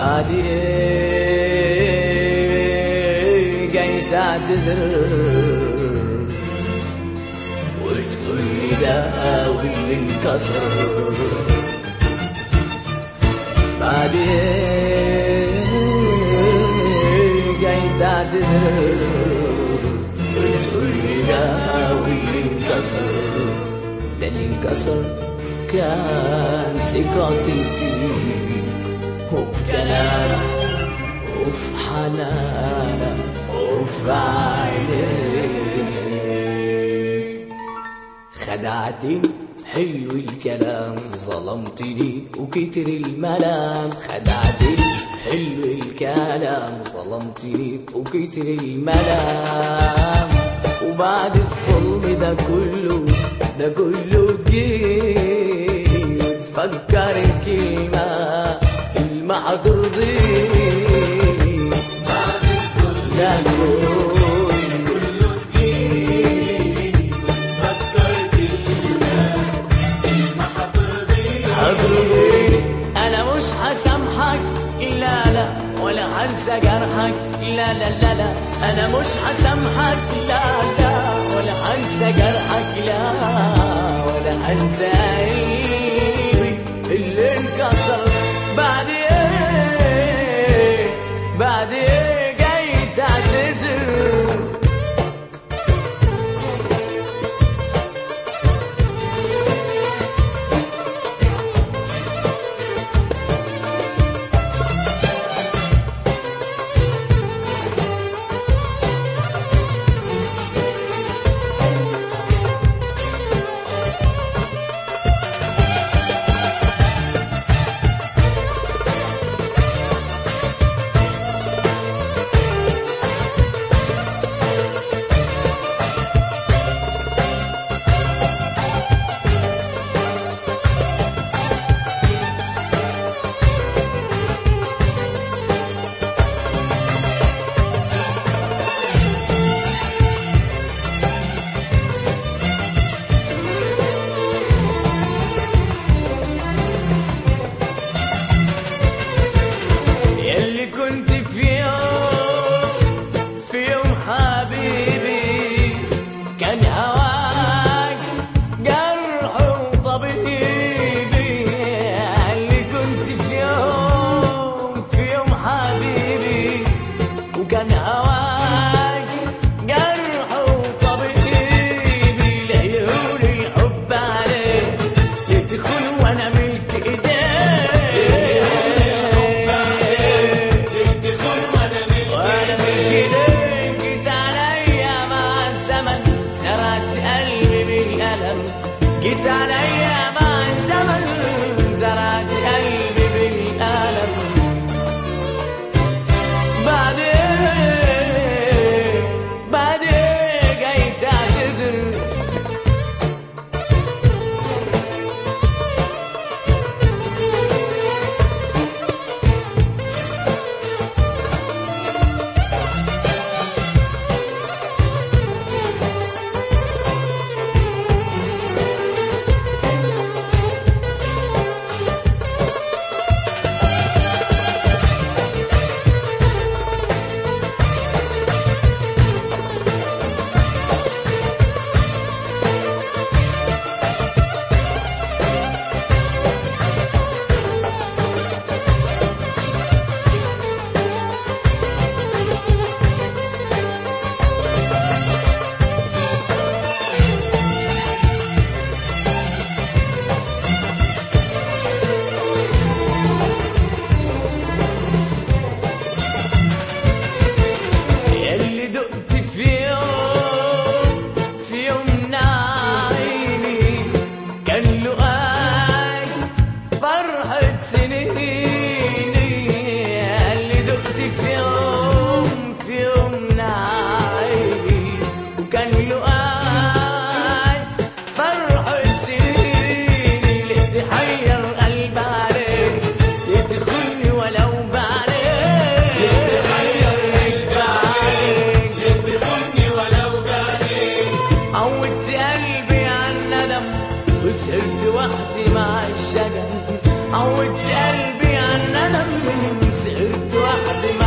بعدي جاي تعتذر وتقول لي ده واللي انكسر بعدي جاي تعتذر وتقول لي ده واللي انكسر ده اللي انكسر كان ثقتي فيك وفي كلامك وفي حنانك وفي عينيك خدعتني حلو الكلام ظلمتني وكتر الملام خدعتني حلو الكلام ظلمتني وكتر الملام وبعد الظلم ده كله ده كله تجيني وتفكر الكلمة كلمة هترضيني بعد الظلم ده كله هترضيني انا مش هسامحك لا لا ولا هنسى جرحك لا لا لا لا انا مش هسامحك لا لا ولا هنسى جرحك لا ولا هنسى قلبي اللي انكسر بعد ايه بعد ايه جاي تعتذر يلي كنت في يوم في يوم حبيبي كان هواك جرح وطبيبي يلي كنت في يوم في يوم حبيبي وكان هواك جرح وطبيبي لعيون الحب عليك يدخل وانا ملك ايديك وانا من ايديك جيت عليا مع الزمن زرعت قلبي بالالم جيت عليا مع الزمن زرعت قلبي بالالم بعد ايه بعد ايه جاي تعتذر يلي دقت في يوم في يوم نعيمي كان لقاي فرحة سنيني يلي دقت في يوم في يوم نعيمي وكان لقاي فرحة سنيني ليه تحير قلب عليك ليه تدخلني ولو بعدين ليه تحير قلب عليك ليه تدخلني ولو بعدين عودت قلبي على الندم وسهرت وحدي مع الشجن عودت قلبي على الندم سهرت وحدي